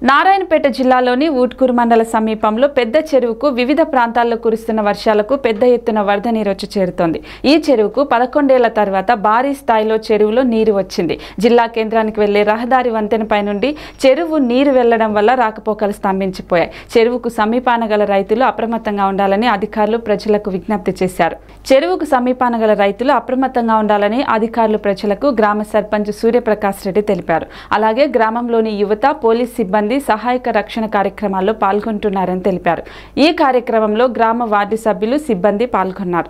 నారాయణపేట జిల్లాలోని ఊట్కూరు మండల సమీపంలో పెద్ద చెరువుకు వివిధ ప్రాంతాల్లో కురుస్తున్న వర్షాలకు పెద్ద ఎత్తున వరద నీరు వచ్చి చేరుతోంది ఈ చెరువుకు పదకొండేళ్ల తర్వాత భారీ స్థాయిలో చెరువులో నీరు వచ్చింది జిల్లా కేంద్రానికి వెళ్లే రహదారి వంతెనపై నుండి చెరువు నీరు వెళ్లడం వల్ల రాకపోకలు స్తంభించిపోయాయి చెరువుకు సమీపాన గల రైతులు అప్రమత్తంగా ఉండాలని అధికారులు ప్రజలకు విజ్ఞప్తి చేశారు చెరువుకు సమీపాన గల రైతులు అప్రమత్తంగా ఉండాలని అధికారులు ప్రజలకు గ్రామ సర్పంచ్ సూర్యప్రకాష్ రెడ్డి తెలిపారు అలాగే గ్రామంలోని యువత పోలీస్ సిబ్బంది సహాయక రక్షణ కార్యక్రమాల్లో పాల్గొంటున్నారని తెలిపారు ఈ కార్యక్రమంలో గ్రామ వార్డు సభ్యులు సిబ్బంది పాల్గొన్నారు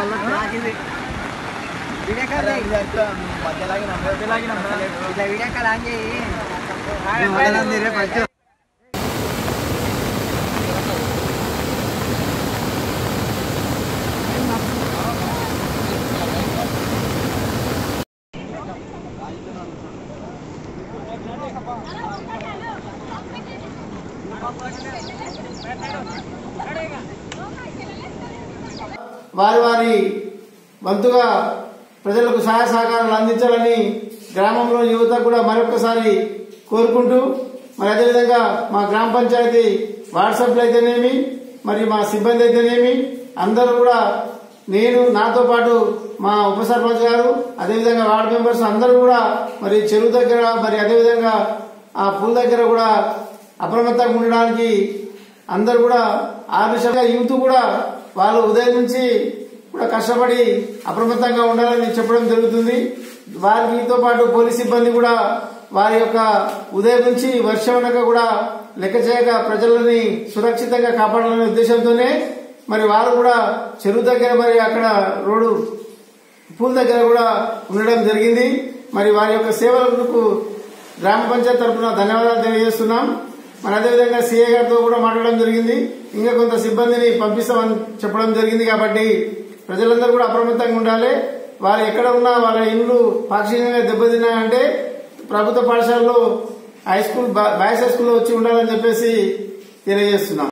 వారి వారి వంతుగా ప్రజలకు సహాయ సహకారాలు అందించాలని గ్రామంలో యువత కూడా మరొకసారి కోరుకుంటూ మరి అదేవిధంగా మా గ్రామ పంచాయతీ వాట్సాప్లో అయితేనేమి మరి మా సిబ్బంది అయితేనేమి అందరూ కూడా నేను నాతో పాటు మా ఉప సర్పంచ్ గారు అదేవిధంగా వార్డు మెంబర్స్ అందరూ కూడా మరి చెరువు దగ్గర మరి అదేవిధంగా ఆ పూల్ దగ్గర కూడా అప్రమత్తంగా ఉండడానికి అందరూ కూడా ఆదర్శంగా యూత్ కూడా వాళ్ళు ఉదయం నుంచి కూడా కష్టపడి అప్రమత్తంగా ఉండాలని చెప్పడం జరుగుతుంది వారితో పాటు పోలీస్ సిబ్బంది కూడా వారి యొక్క ఉదయం నుంచి వర్షం వెనక కూడా లెక్క చేయక ప్రజలని సురక్షితంగా కాపాడాలనే ఉద్దేశంతోనే మరి వారు కూడా చెరువు దగ్గర మరి అక్కడ రోడ్డు పూల్ దగ్గర కూడా ఉండడం జరిగింది మరి వారి యొక్క సేవలకు గ్రామ పంచాయతీ తరఫున ధన్యవాదాలు తెలియజేస్తున్నాం మరి అదేవిధంగా సీఏ గారితో కూడా మాట్లాడడం జరిగింది ఇంకా కొంత సిబ్బందిని పంపిస్తామని చెప్పడం జరిగింది కాబట్టి ప్రజలందరూ కూడా అప్రమత్తంగా ఉండాలి వారు ఎక్కడ ఉన్నా వాళ్ళ ఇండ్లు పాక్షికంగా దెబ్బతిన్నాయంటే ప్రభుత్వ పాఠశాలలో హై స్కూల్ బాయ్స్ హై స్కూల్లో వచ్చి ఉండాలని చెప్పేసి తెలియజేస్తున్నాం